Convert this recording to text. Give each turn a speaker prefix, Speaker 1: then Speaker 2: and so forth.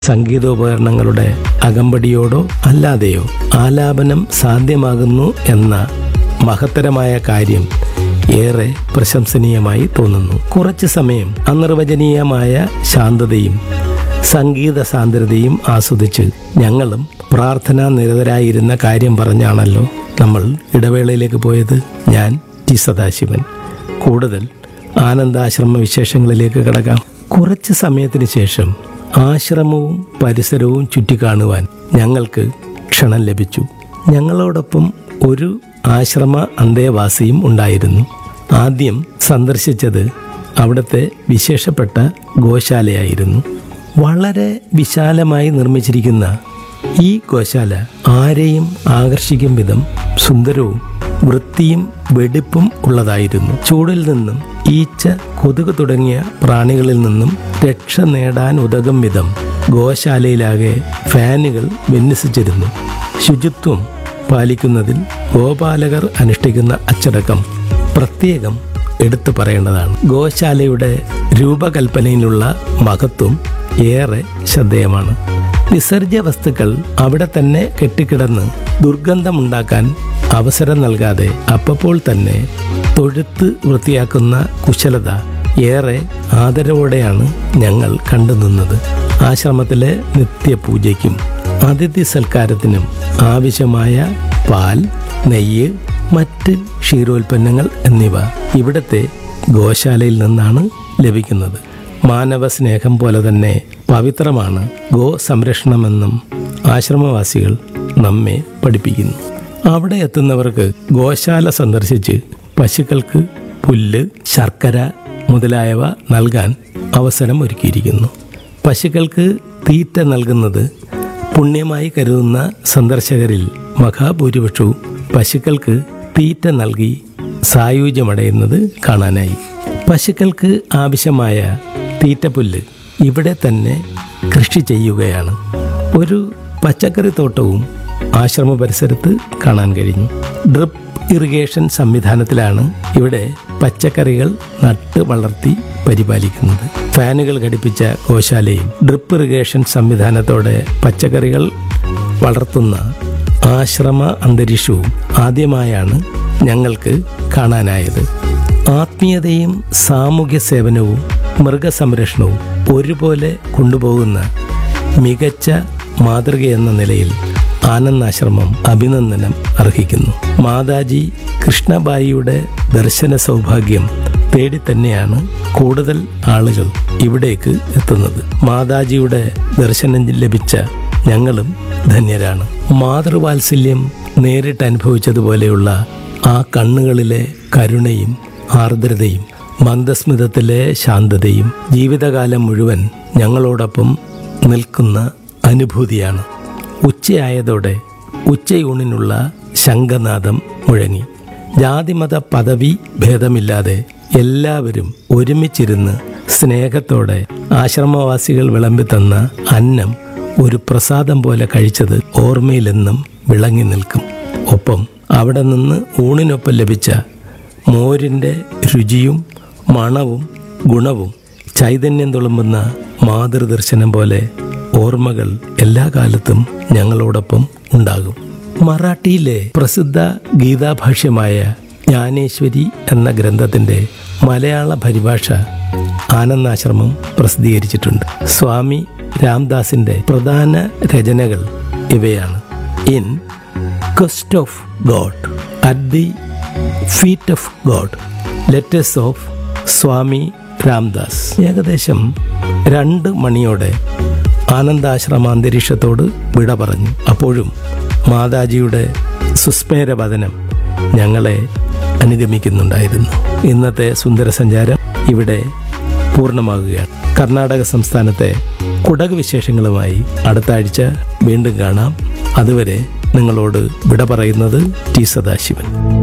Speaker 1: സംഗീതോപകരണങ്ങളുടെ അകമ്പടിയോടോ അല്ലാതെയോ ആലാപനം സാധ്യമാകുന്നു എന്ന മഹത്തരമായ കാര്യം ഏറെ പ്രശംസനീയമായി തോന്നുന്നു കുറച്ചു സമയം അനിർവചനീയമായ ശാന്തതയും സംഗീത സാന്ദ്രതയും ആസ്വദിച്ച് ഞങ്ങളും പ്രാർത്ഥനാ നിരതരായിരുന്ന കാര്യം പറഞ്ഞാണല്ലോ നമ്മൾ ഇടവേളയിലേക്ക് പോയത് ഞാൻ ടി സദാശിവൻ കൂടുതൽ ആനന്ദാശ്രമ വിശേഷങ്ങളിലേക്ക് കടക്കാം കുറച്ച് സമയത്തിന് ശേഷം ആശ്രമവും പരിസരവും ചുറ്റിക്കാണുവാൻ ഞങ്ങൾക്ക് ക്ഷണം ലഭിച്ചു ഞങ്ങളോടൊപ്പം ഒരു ആശ്രമ അന്തേവാസിയും ഉണ്ടായിരുന്നു ആദ്യം സന്ദർശിച്ചത് അവിടുത്തെ വിശേഷപ്പെട്ട ഗോശാലയായിരുന്നു വളരെ വിശാലമായി നിർമ്മിച്ചിരിക്കുന്ന ഈ ഗോശാല ആരെയും ആകർഷിക്കും വിധം സുന്ദരവും വൃത്തിയും വെടിപ്പും ഉള്ളതായിരുന്നു ചൂടിൽ നിന്നും ഈച്ച കൊതുക് തുടങ്ങിയ പ്രാണികളിൽ നിന്നും രക്ഷ നേടാൻ ഉതകും വിധം ഗോശാലയിലാകെ ഫാനുകൾ വിന്യസിച്ചിരുന്നു ശുചിത്വം പാലിക്കുന്നതിൽ ഗോപാലകർ അനുഷ്ഠിക്കുന്ന അച്ചടക്കം പ്രത്യേകം എടുത്തു പറയേണ്ടതാണ് ഗോശാലയുടെ രൂപകൽപ്പനയിലുള്ള മഹത്വം ഏറെ ശ്രദ്ധേയമാണ് വിസർജ്യ വസ്തുക്കൾ അവിടെ തന്നെ കെട്ടിക്കിടന്ന് ദുർഗന്ധമുണ്ടാക്കാൻ അവസരം നൽകാതെ അപ്പപ്പോൾ തന്നെ തൊഴുത്ത് വൃത്തിയാക്കുന്ന കുശലത ഏറെ ആദരവോടെയാണ് ഞങ്ങൾ കണ്ടുനിന്നത് ആശ്രമത്തിലെ നിത്യപൂജയ്ക്കും അതിഥി സൽക്കാരത്തിനും ആവശ്യമായ പാൽ നെയ്യ് മറ്റ് ക്ഷീരോൽപ്പന്നങ്ങൾ എന്നിവ ഇവിടത്തെ ഗോശാലയിൽ നിന്നാണ് ലഭിക്കുന്നത് മാനവ സ്നേഹം പോലെ തന്നെ പവിത്രമാണ് ഗോ സംരക്ഷണമെന്നും ആശ്രമവാസികൾ നമ്മെ പഠിപ്പിക്കുന്നു അവിടെ എത്തുന്നവർക്ക് ഗോശാല സന്ദർശിച്ച് പശുക്കൾക്ക് പുല്ല് ശർക്കര മുതലായവ നൽകാൻ അവസരം ഒരുക്കിയിരിക്കുന്നു പശുക്കൾക്ക് തീറ്റ നൽകുന്നത് പുണ്യമായി കരുതുന്ന സന്ദർശകരിൽ മഹാഭൂരിപക്ഷവും പശുക്കൾക്ക് തീറ്റ നൽകി സായുജ്യമടയുന്നത് കാണാനായി പശുക്കൾക്ക് ആവശ്യമായ തീറ്റപ്പുല്ല് ഇവിടെ തന്നെ കൃഷി ചെയ്യുകയാണ് ഒരു പച്ചക്കറി തോട്ടവും ആശ്രമ പരിസരത്ത് കാണാൻ കഴിഞ്ഞു ഡ്രിപ്പ് ഇറിഗേഷൻ സംവിധാനത്തിലാണ് ഇവിടെ പച്ചക്കറികൾ നട്ട് വളർത്തി പരിപാലിക്കുന്നത് ഫാനുകൾ ഘടിപ്പിച്ച ഗോശാലയും ഡ്രിപ്പ് ഇറിഗേഷൻ സംവിധാനത്തോടെ പച്ചക്കറികൾ വളർത്തുന്ന ആശ്രമ അന്തരീക്ഷവും ആദ്യമായാണ് ഞങ്ങൾക്ക് കാണാനായത് ആത്മീയതയും സാമൂഹ്യ സേവനവും മൃഗസംരക്ഷണവും ഒരുപോലെ കൊണ്ടുപോകുന്ന മികച്ച മാതൃകയെന്ന നിലയിൽ ആനന്ദാശ്രമം അഭിനന്ദനം അർഹിക്കുന്നു മാതാജി കൃഷ്ണബായിയുടെ ദർശന സൗഭാഗ്യം തേടി തന്നെയാണ് കൂടുതൽ ആളുകൾ ഇവിടേക്ക് എത്തുന്നത് മാതാജിയുടെ ദർശനം ലഭിച്ച ഞങ്ങളും ധന്യരാണ് മാതൃവാത്സല്യം നേരിട്ട് അനുഭവിച്ചതുപോലെയുള്ള ആ കണ്ണുകളിലെ കരുണയും ആർദ്രതയും മന്ദസ്മിതത്തിലെ ശാന്തതയും ജീവിതകാലം മുഴുവൻ ഞങ്ങളോടൊപ്പം നിൽക്കുന്ന അനുഭൂതിയാണ് ഉച്ചയായതോടെ ഉച്ചയൂണിനുള്ള ശംഖനാദം മുഴങ്ങി ജാതിമത പദവി ഭേദമില്ലാതെ എല്ലാവരും ഒരുമിച്ചിരുന്ന് സ്നേഹത്തോടെ ആശ്രമവാസികൾ വിളമ്പി തന്ന അന്നം ഒരു പ്രസാദം പോലെ കഴിച്ചത് ഓർമ്മയിലെന്നും വിളങ്ങി നിൽക്കും ഒപ്പം അവിടെ നിന്ന് ഊണിനൊപ്പം ലഭിച്ച മോരിൻ്റെ രുചിയും മണവും ഗുണവും ചൈതന്യം തുളുമ്പുന്ന മാതൃദർശനം പോലെ ഓർമ്മകൾ എല്ലാ കാലത്തും ഞങ്ങളോടൊപ്പം ഉണ്ടാകും മറാഠിയിലെ പ്രസിദ്ധ ഗീതാഭാഷ്യമായ ജ്ഞാനേശ്വരി എന്ന ഗ്രന്ഥത്തിന്റെ മലയാള പരിഭാഷ ആനന്ദാശ്രമം പ്രസിദ്ധീകരിച്ചിട്ടുണ്ട് സ്വാമി രാംദാസിന്റെ പ്രധാന രചനകൾ ഇവയാണ് in quest of God at the feet of God letters of Swami Ramdas ഏകദേശം രണ്ട് മണിയോടെ ആനന്ദാശ്രമ അന്തരീക്ഷത്തോട് വിട പറഞ്ഞു അപ്പോഴും മാതാജിയുടെ സുസ്മേരവദനം ഞങ്ങളെ അനുഗമിക്കുന്നുണ്ടായിരുന്നു ഇന്നത്തെ സുന്ദര സഞ്ചാരം ഇവിടെ പൂർണ്ണമാകുകയാണ് കർണാടക സംസ്ഥാനത്തെ കുടക് വിശേഷങ്ങളുമായി അടുത്ത ആഴ്ച വീണ്ടും കാണാം അതുവരെ നിങ്ങളോട് വിട പറയുന്നത് ടി സദാശിവൻ